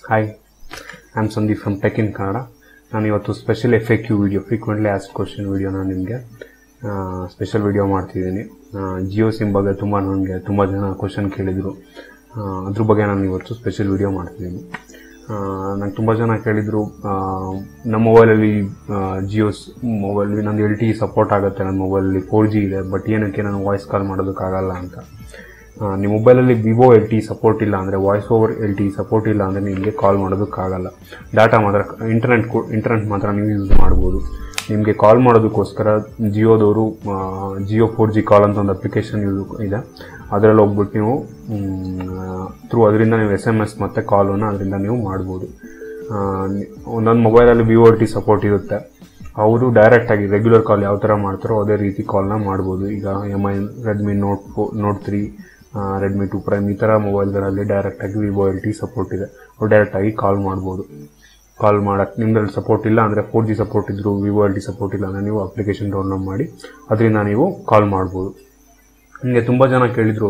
hi I am Sandeep from tech in Kannada ನಾನು ಇವತ್ತು special F A Q video frequently ಆಸ್ question video ನಾನು ನಿಮಗೆ ಸ್ಪೆಷಲ್ ವಿಡಿಯೋ ಮಾಡ್ತಿದ್ದೀನಿ ಜಿಯೋ ಸಿಮ್ ಬಗ್ಗೆ ತುಂಬ ನನಗೆ ತುಂಬ ಜನ ಕ್ವಶನ್ ಕೇಳಿದರು ಅದ್ರ ಬಗ್ಗೆ ನಾನು ಇವತ್ತು ಸ್ಪೆಷಲ್ ವಿಡಿಯೋ ಮಾಡ್ತಿದ್ದೀನಿ ನಂಗೆ ತುಂಬ ಜನ ಕೇಳಿದರು ನಮ್ಮ ಮೊಬೈಲಲ್ಲಿ ಜಿಯೋ ಮೊಬೈಲ್ ನಂದು ಎಲ್ ಟಿ ಸಪೋರ್ಟ್ ಆಗುತ್ತೆ ನನ್ನ ಮೊಬೈಲಲ್ಲಿ ಫೋರ್ ಜಿ ಇದೆ ಬಟ್ ಏನಕ್ಕೆ ನಾನು ವಾಯ್ಸ್ ಕಾಲ್ ಮಾಡೋದಕ್ಕಾಗಲ್ಲ ಅಂತ ಆ, ನಿಮ್ಮ ಮೊಬೈಲಲ್ಲಿ ವಿವೋ ಎಲ್ ಟಿ ಸಪೋರ್ಟ್ ಇಲ್ಲ ಅಂದರೆ voice over L T support ಇಲ್ಲ ಅಂದರೆ ನಿಮಗೆ ಕಾಲ್ ಮಾಡೋದಕ್ಕಾಗಲ್ಲ ಡಾಟಾ ಮಾತ್ರ ಇಂಟರ್ನೆಟ್ ಇಂಟರ್ನೆಟ್ ಮಾತ್ರ ನೀವು ಯೂಸ್ ಮಾಡ್ಬೋದು ನಿಮಗೆ ಕಾಲ್ ಮಾಡೋದಕ್ಕೋಸ್ಕರ ಜಿಯೋದವರು ಜಿಯೋ ಫೋರ್ ಜಿ ಕಾಲ್ ಅಂತ ಒಂದು ಅಪ್ಲಿಕೇಶನ್ ಯೂಸ್ ಇದೆ ಅದರಲ್ಲಿ ಹೋಗ್ಬಿಟ್ಟು ನೀವು ಥ್ರೂ ಅದರಿಂದ ನೀವು ಎಸ್ ಎಮ್ ಎಸ್ ಮತ್ತು ಕಾಲನ್ನು ಅದರಿಂದ ನೀವು ಮಾಡ್ಬೋದು ಆ, ನಿ- ಒಂದೊಂದು ಮೊಬೈಲಲ್ಲಿ ವಿವೋ ಎಲ್ ಟಿ ಸಪೋರ್ಟ್ ಇರುತ್ತೆ ಅವರು ಡೈರೆಕ್ಟಾಗಿ ರೆಗ್ಯುಲರ್ ಕಾಲ್ ಯಾವ ಥರ ಮಾಡ್ತಾರೋ ಅದೇ ರೀತಿ ಕಾಲ್ನ ಮಾಡ್ಬೋದು ಈಗ M I Redmi note four note three Redmi two prime ಈ ಥರ ಮೊಬೈಲ್ಗಳಲ್ಲಿ ಡೈರೆಕ್ಟಾಗಿ ವಿವೋ ಎಲ್ ಟಿ ಸಪೋರ್ಟ್ ಇದೆ ಅವ್ರು ಡೈರೆಕ್ಟಾಗಿ ಕಾಲ್ ಮಾಡ್ಬೋದು ಕಾಲ್ ಮಾಡೋಕ್ಕೆ ನಿಮ್ಮದ್ರಲ್ಲಿ ಸಪೋರ್ಟ್ ಇಲ್ಲ ಅಂದರೆ ಫೋರ್ ಜಿ ಸಪೋರ್ಟ್ ಇದ್ದರೂ ವಿವೋ ಎಲ್ ಟಿ ಸಪೋರ್ಟ್ ಇಲ್ಲ ಅಂದರೆ ನೀವು ಅಪ್ಲಿಕೇಶನ್ ಡೌನ್ಲೋಡ್ ಮಾಡಿ ಅದರಿಂದ ನೀವು ಕಾಲ್ ಮಾಡ್ಬೋದು ನಿಮಗೆ ತುಂಬ ಜನ ಕೇಳಿದರು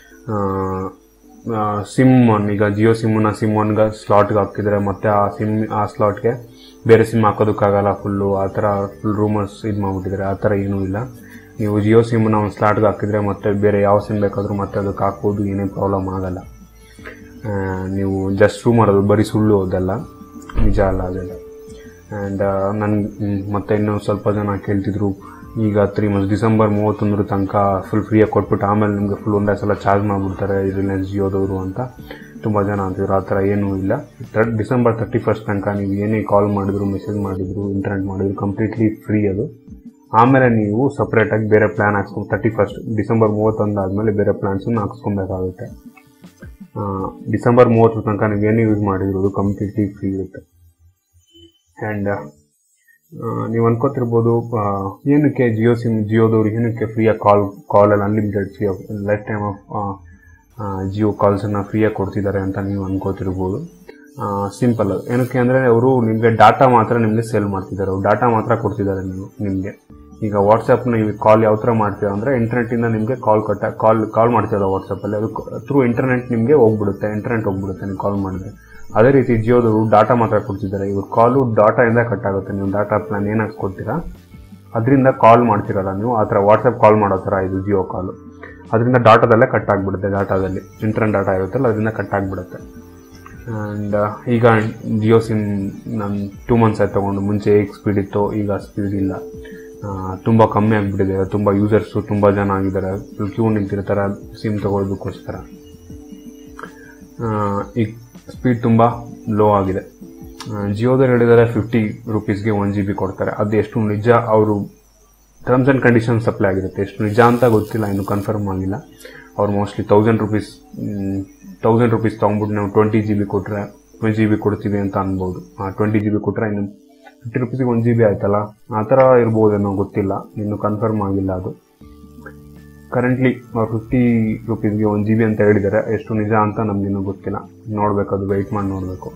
ಸಿಮ್ ಒನ್ ಈಗ ಜಿಯೋ ಸಿಮ್ಮನ್ನ ಸಿಮ್ ಒನ್ಗೆ ಸ್ಲಾಟ್ಗೆ ಹಾಕಿದರೆ ಮತ್ತೆ ಆ ಸಿಮ್ ಆ ಸ್ಲಾಟ್ಗೆ ಬೇರೆ ಸಿಮ್ ಹಾಕೋದಕ್ಕಾಗಲ್ಲ ಫುಲ್ಲು ಆ ಥರ ಫುಲ್ ರೂಮರ್ಸ್ ಇದು ಮಾಡಿಬಿಟ್ಟಿದ್ದಾರೆ ಆ ಥರ ಏನೂ ಇಲ್ಲ ನೀವು ಜಿಯೋ ಸಿಮ್ಮನ್ನ ಒಂದು ಸ್ಲಾಟ್ಗೆ ಹಾಕಿದರೆ ಮತ್ತೆ ಬೇರೆ ಯಾವ ಸಿಮ್ ಬೇಕಾದರೂ ಮತ್ತೆ ಅದಕ್ಕೆ ಹಾಕ್ಬೋದು ಏನೇ ಪ್ರಾಬ್ಲಮ್ ಆಗಲ್ಲ ಆ, ನೀವು ಜಸ್ಟ್ ರೂಮರ್ ಅದು ಬರೀ ಸುಳ್ಳು ಅದೆಲ್ಲ ನಿಜ ಅಲ್ಲ ಅದೆಲ್ಲ ಆ್ಯಂಡ್ ನನ್ಗೆ ಮತ್ತೆ ಇನ್ನೂ ಸ್ವಲ್ಪ ಜನ ಕೇಳ್ತಿದ್ರು ಈಗ ತ್ರೀ ಮಂತ್ಸ್ ಡಿಸೆಂಬರ್ ಮೂವತ್ತೊಂದರ ತನಕ ಫುಲ್ ಫ್ರೀಯಾಗಿ ಕೊಟ್ಬಿಟ್ಟು ಆಮೇಲೆ ನಿಮಗೆ ಫುಲ್ ಒಂದೇ ಸಲ ಚಾರ್ಜ್ ಮಾಡಿಬಿಡ್ತಾರೆ ರಿಲಯನ್ಸ್ ಜಿಯೋದವರು ಅಂತ ತುಂಬ ಜನ ಅಂತಿದ್ರು ಆ ಥರ ಏನೂ ಇಲ್ಲ ಥರ್ಡ್ ಡಿಸೆಂಬರ್ ತರ್ಟಿ ಫಸ್ಟ್ ತನಕ ನೀವು ಏನೇ ಕಾಲ್ ಮಾಡಿದ್ರು ಮೆಸೇಜ್ ಮಾಡಿದ್ರು ಇಂಟರ್ನೆಟ್ ಮಾಡಿದ್ರು ಕಂಪ್ಲೀಟ್ಲಿ ಫ್ರೀ ಅದು ಆಮೇಲೆ ನೀವು ಸಪ್ರೇಟಾಗಿ ಬೇರೆ ಪ್ಲ್ಯಾನ್ ಹಾಕ್ಸ್ಕೊಂಡು ತರ್ಟಿ ಫಸ್ಟ್ ಡಿಸೆಂಬರ್ ಮೂವತ್ತೊಂದು ಆದಮೇಲೆ ಬೇರೆ ಪ್ಲ್ಯಾನ್ಸನ್ನು ಹಾಕ್ಸ್ಕೊಬೇಕಾಗುತ್ತೆ ಆ, ಡಿಸೆಂಬರ್ ಮೂವತ್ತರ ತನಕ ನೀವು ಏನೇ ಯೂಸ್ ಮಾಡಿದ್ರು ಅದು ಕಂಪ್ಲೀಟ್ಲಿ ಫ್ರೀ ಇರುತ್ತೆ ಆ್ಯಂಡ್ ನೀವು ಅನ್ಕೋತಿರ್ಬೋದು ಆ, ಏನಕ್ಕೆ ಜಿಯೋ ಸಿಮ್ ಜಿಯೋದವ್ರು ಏನಕ್ಕೆ ಫ್ರೀಯಾಗಿ ಕಾಲ್ ಕಾಲಲ್ಲಿ unlimited free life time of Jio ಕಾಲ್ಸನ್ನು ಫ್ರೀಯಾಗಿ ಕೊಡ್ತಿದ್ದಾರೆ ಅಂತ ನೀವು ಅನ್ಕೋತಿರ್ಬೋದು ಸಿಂಪಲ್ ಏನಕ್ಕೆ ಅಂದರೆ ಅವರು ನಿಮಗೆ ಡಾಟಾ ಮಾತ್ರ ನಿಮಗೆ ಸೇಲ್ ಮಾಡ್ತಿದ್ದಾರೆ ಅವ್ರು ಡಾಟಾ ಮಾತ್ರ ಕೊಡ್ತಿದ್ದಾರೆ ನೀವು ನಿಮಗೆ ಈಗ ವಾಟ್ಸಪ್ ನೀವು ಕಾಲ್ ಯಾವ ಥರ ಮಾಡ್ತೀರಾ ಅಂದರೆ ಇಂಟರ್ನೆಟ್ಟಿಂದ ನಿಮಗೆ ಕಾಲ್ ಕಟ್ಟ ಕಾಲ್ ಕಾಲ್ ಮಾಡ್ತೀರಲ್ಲ ವಾಟ್ಸಪ್ಪಲ್ಲಿ ಅದು ಥ್ರೂ ಇಂಟರ್ನೆಟ್ ನಿಮಗೆ ಹೋಗ್ಬಿಡುತ್ತೆ ಇಂಟರ್ನೆಟ್ ಹೋಗ್ಬಿಡುತ್ತೆ ನೀವು ಕಾಲ್ ಮಾಡಿದ್ರೆ ಅದೇ ರೀತಿ ಜಿಯೋದವರು ಡಾಟಾ ಮಾತ್ರ ಕೊಡ್ತಿದ್ದಾರೆ ಇವ್ರ ಕಾಲು ಡಾಟಾಯಿಂದ ಕಟ್ ಆಗುತ್ತೆ ನೀವು ಡಾಟಾ ಪ್ಲಾನ್ ಏನು ಹಾಕ್ಸ್ಕೊಡ್ತೀರಾ ಅದರಿಂದ ಕಾಲ್ ಮಾಡ್ತಿರಲ್ಲ ನೀವು ಆ ಥರ ವಾಟ್ಸಪ್ ಕಾಲ್ ಮಾಡೋ ಥರ ಇದು ಜಿಯೋ ಕಾಲು ಅದರಿಂದ ಡಾಟಾದಲ್ಲೇ ಕಟ್ ಆಗಿಬಿಡುತ್ತೆ ಡಾಟಾದಲ್ಲಿ ಇಂಟರ್ನೆಟ್ ಡಾಟಾ ಇರುತ್ತಲ್ಲ ಅದರಿಂದ ಕಟ್ ಆಗಿಬಿಡುತ್ತೆ ಆ್ಯಂಡ್ ಈಗ ಜಿಯೋ ಸಿಮ್ ನಾನು ಟೂ ಮಂತ್ಸ್ ಆಯ್ತು ತೊಗೊಂಡು ಮುಂಚೆ ಹೇಗೆ ಸ್ಪೀಡ್ ಇತ್ತು ಈಗ ಸ್ಪೀಡ್ ಇಲ್ಲ ತುಂಬ ಕಮ್ಮಿ ಆಗಿಬಿಟ್ಟಿದೆ ತುಂಬ ಯೂಸರ್ಸು ತುಂಬ ಜನ ಆಗಿದ್ದಾರೆ ಕ್ಯೂ ನಿಂತಿರ್ತಾರೆ ಸಿಮ್ ತೊಗೊಳೋದಕ್ಕೋಸ್ಕರ ಆ, ಈಗ ಸ್ಪೀಡ್ ತುಂಬ ಲೋ ಆಗಿದೆ ಜಿಯೋದವ್ರು ಹೇಳಿದ್ದಾರೆ ಫಿಫ್ಟಿ ರುಪೀಸ್ಗೆ ಒನ್ ಜಿ ಬಿ ಕೊಡ್ತಾರೆ ಅದು ಎಷ್ಟು ನಿಜ ಅವರು ಟರ್ಮ್ಸ್ ಆ್ಯಂಡ್ ಕಂಡೀಷನ್ಸ್ ಅಪ್ಲೈ ಆಗಿರುತ್ತೆ ಎಷ್ಟು ನಿಜ ಅಂತ ಗೊತ್ತಿಲ್ಲ ಇನ್ನು ಕನ್ಫರ್ಮ್ ಆಗಿಲ್ಲ ಅವ್ರು mostly thousand rupees thousand rupees ತೊಗೊಂಡ್ಬಿಟ್ಟು ನಾವು ಟ್ವೆಂಟಿ ಜಿ ಬಿ ಕೊಟ್ಟರೆ ಒನ್ ಜಿ ಬಿ ಕೊಡ್ತೀವಿ ಅಂತ ಅನ್ಬೋದು ಟ್ವೆಂಟಿ ಜಿ ಬಿ ಕೊಟ್ಟರೆ ಇನ್ನು ಫಿಫ್ಟಿ ರುಪೀಸಿಗೆ ಒನ್ ಜಿ ಬಿ ಆಯ್ತಲ್ಲ ಆ ಥರ ಇರ್ಬೋದೇನೋ ಗೊತ್ತಿಲ್ಲ ಇನ್ನು ಕನ್ಫರ್ಮ್ ಆಗಿಲ್ಲ ಅದು ಕರೆಂಟ್ಲಿ ಅವ್ರು ಫಿಫ್ಟಿ ರುಪೀಸ್ಗೆ ಒನ್ ಜಿ ಬಿ ಅಂತ ಹೇಳಿದ್ದಾರೆ ಎಷ್ಟು ನಿಜ ಅಂತ ನಮಗಿನ್ನೂ ಗೊತ್ತಿಲ್ಲ ನೋಡಬೇಕು ಅದು ವೆಯ್ಟ್ ಮಾಡಿ ನೋಡಬೇಕು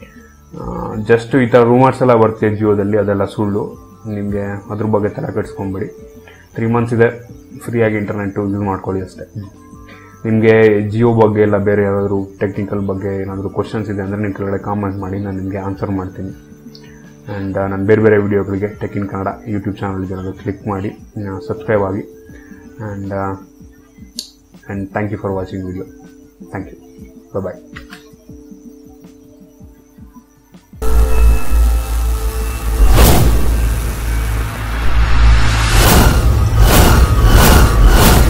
ಜಸ್ಟ್ ಈ ಥರ ರೂಮರ್ಸ್ ಎಲ್ಲ ಬರ್ತಿದೆ ಜಿಯೋದಲ್ಲಿ ಅದೆಲ್ಲ ಸುಳ್ಳು ನಿಮಗೆ ಅದ್ರ ಬಗ್ಗೆ ತಲೆ ಕೆಡಿಸ್ಕೊಂಬಿಡಿ ತ್ರೀ ಮಂತ್ಸ್ ಇದೆ ಫ್ರೀಯಾಗಿ ಇಂಟರ್ನೆಟ್ ಯೂಸ್ ಮಾಡ್ಕೊಳ್ಳಿ ಅಷ್ಟೇ ನಿಮಗೆ ಜಿಯೋ ಬಗ್ಗೆ ಎಲ್ಲ ಬೇರೆ ಯಾರಾದರೂ ಟೆಕ್ನಿಕಲ್ ಬಗ್ಗೆ ಏನಾದರೂ ಕ್ವಶನ್ಸ್ ಇದೆ ಅಂದರೆ ನಿಮ್ಮ ಕೆಳಗಡೆ ಕಾಮೆಂಟ್ ಮಾಡಿ ನಾನು ನಿಮಗೆ ಆನ್ಸರ್ ಮಾಡ್ತೀನಿ ಆ್ಯಂಡ್ ನಾನು ಬೇರೆ ಬೇರೆ ವಿಡಿಯೋಗಳಿಗೆ tech in Kannada YouTube channel ಇದೆ ಅದು ಕ್ಲಿಕ್ ಮಾಡಿ ಸಬ್ಸ್ಕ್ರೈಬ್ ಆಗಿ and and thank you for watching video thank you bye